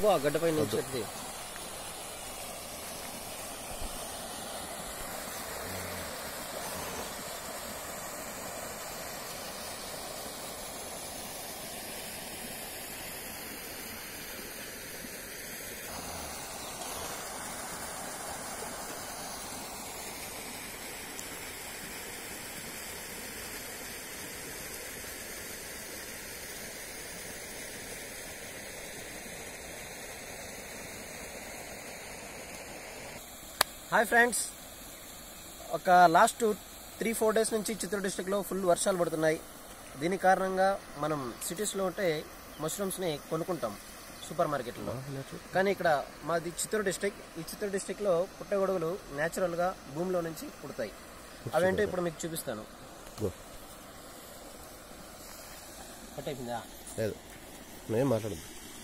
ఆ గడ్డపై నుంచి చెట్టు హాయ్ ఫ్రెండ్స్ ఒక లాస్ట్ త్రీ ఫోర్ డేస్ నుంచి చిత్తూరు డిస్టిక్లో ఫుల్ వర్షాలు పడుతున్నాయి దీని కారణంగా మనం సిటీస్లో ఉంటే మష్రూమ్స్ని కొనుక్కుంటాం సూపర్ మార్కెట్లో కానీ ఇక్కడ మాది చిత్తూరు డిస్టిక్ ఈ చిత్తూరు డిస్టిక్లో పుట్టగొడుగులు న్యాచురల్గా భూమిలో నుంచి పుడతాయి అవేంటో ఇప్పుడు మీకు చూపిస్తాను గో కట్ అయిపోయిందా లేదు మేము మాట్లాడదు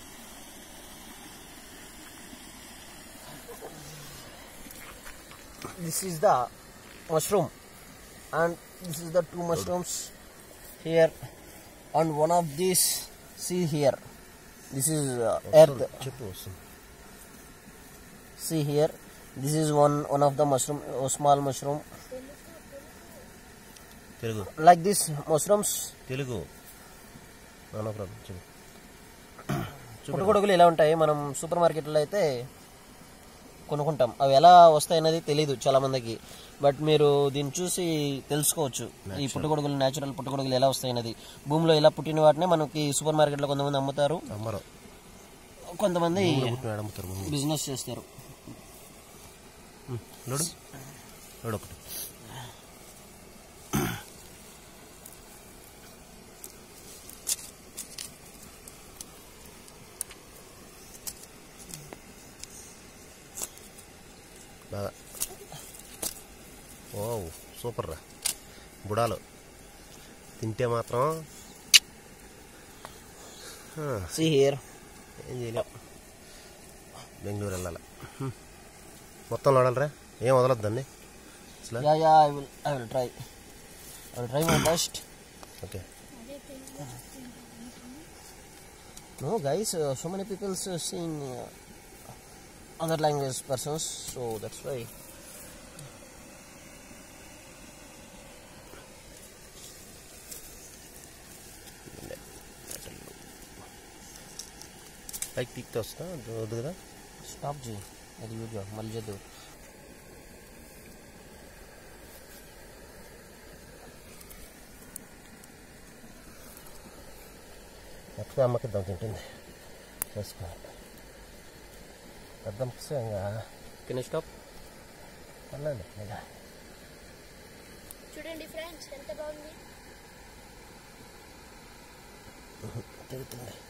this is the mushroom and this is the two mushrooms here and one of these see here this is uh, earth చెప్పు వస్తుంది see here this is one one of the mushroom uh, small mushroom Telugu like this mushrooms Telugu no problem చెప్పు పుట్టగొడుగులు ఎలా ఉంటాయి మనం super మార్కెట్లో అయితే కొనుక్కుంటాం అవి ఎలా వస్తాయి అనేది తెలియదు చాలా మందికి బట్ మీరు దీన్ని చూసి తెలుసుకోవచ్చు ఈ పుట్టగొడుగులు నేచురల్ పుట్టగొడుగులు ఎలా వస్తాయి అనేది భూమిలో ఎలా పుట్టిన వాటినే మనకి సూపర్ మార్కెట్లో కొంతమంది అమ్ముతారు అమ్మరు కొంతమంది పుట్టిన అమ్ముతారు ముందు బిజినెస్ చేస్తారు లోడు లోడు ఒకటి బాగా ఓ సూపర్ రా బుడాలు తింటే మాత్రం ఆ, సి హియర్ ఏం చేయలేం బెంగళూరు వెళ్ళాలి హ్మ్. మొత్తం లోడాలరా ఏం వదలొద్దండి అసలు yeah yeah I will I will try I will try my best okay no guys so many peoples seen other language persons so that's why పైకి తీక్తే వస్తా వద్దు కదా స్టాప్ చేయి అది వీడియో మళ్ళీ చేద్దాం ఎట్లా అమ్మకి ఇద్దాం తింటుంది చేసుకో అర్థం ఇంకా కెన్ స్టాప్ పర్లేదు ఇంకా చూడండి ఫ్రెండ్స్ ఎంత బాగుంది తిరుగుతుంది